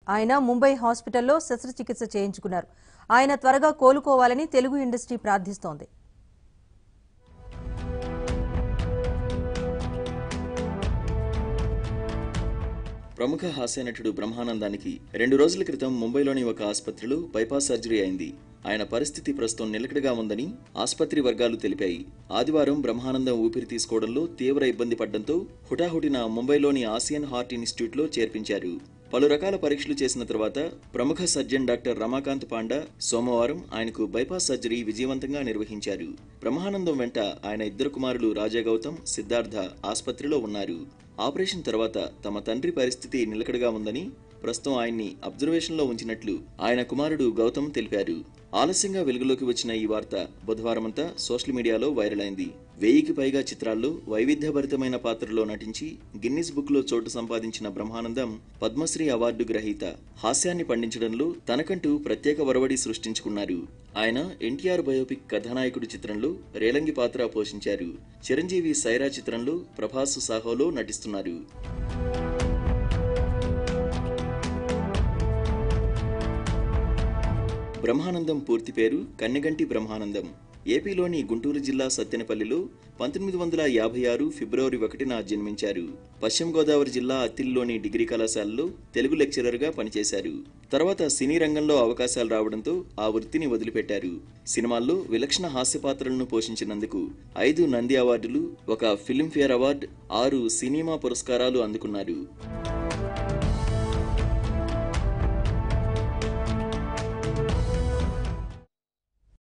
ఆయన ముంబై హాస్పిటల్లో శస్త్రచికిత్స చేయించుకున్నారు ఆయన త్వరగా కోలుకోవాలని తెలుగు ఇండస్ట్రీ ప్రార్థిస్తోంది ప్రముఖ హాస్యనటుడు బ్రహ్మానందానికి రెండు రోజుల క్రితం ముంబైలోని ఒక ఆసుపత్రిలో బైపాస్ సర్జరీ అయింది ఆయన పరిస్థితి ప్రస్తుతం నిలకడగా ఉందని ఆసుపత్రి వర్గాలు తెలిపాయి ఆదివారం బ్రహ్మానందం ఊపిరి తీసుకోవడంలో తీవ్ర ఇబ్బంది పడడంతో హుటాహుటిన ముంబైలోని ఆసియన్ హార్ట్ ఇన్స్టిట్యూట్లో చేర్పించారు పలు రకాల పరీక్షలు చేసిన తర్వాత ప్రముఖ సర్జన్ డాక్టర్ రమాకాంత్ పాండా సోమవారం ఆయనకు బైపాస్ సర్జరీ విజయవంతంగా నిర్వహించారు బ్రహ్మానందం వెంట ఆయన ఇద్దరు కుమారులు రాజా గౌతమ్ సిద్ధార్థ ఆసుపత్రిలో ఉన్నారు ఆపరేషన్ తర్వాత తమ తండ్రి పరిస్థితి నిలకడగా ఉందని ప్రస్తుతం ఆయన్ని అబ్జర్వేషన్లో ఉంచినట్లు ఆయన కుమారుడు గౌతమ్ తెలిపారు ఆలస్యంగా వెలుగులోకి వచ్చిన ఈ వార్త బుధవారమంతా సోషల్ మీడియాలో వైరల్ అయింది వెయ్యికి పైగా చిత్రాల్లో వైవిధ్యభరితమైన పాత్రలో నటించి గిన్నిస్ బుక్ లో చోటు సంపాదించిన బ్రహ్మానందం పద్మశ్రీ అవార్డు గ్రహీత హాస్యాన్ని పండించడంలో తనకంటూ ప్రత్యేక ఒరవడి సృష్టించుకున్నారు ఆయన ఎన్టీఆర్ బయోపిక్ కథానాయకుడి చిత్రంలో రేలంగి పాత్ర పోషించారు చిరంజీవి సైరా చిత్రంలో ప్రభాస్ సాహోలో నటిస్తున్నారు బ్రహ్మానందం పూర్తి పేరు కన్నెగంటి బ్రహ్మానందం ఏపీలోని గుంటూరు జిల్లా సత్తెనపల్లిలో పంతొమ్మిది వందల యాభై ఆరు ఫిబ్రవరి ఒకటిన జన్మించారు పశ్చిమ గోదావరి జిల్లా అత్తిలిలోని డిగ్రీ కళాశాలలో తెలుగు లెక్చరర్గా పనిచేశారు తర్వాత సినీ రంగంలో అవకాశాలు రావడంతో ఆ వృత్తిని వదిలిపెట్టారు సినిమాల్లో విలక్షణ హాస్య పాత్రలను పోషించినందుకు ఐదు నంది అవార్డులు ఒక ఫిల్మ్ఫేర్ అవార్డు ఆరు సినిమా పురస్కారాలు అందుకున్నారు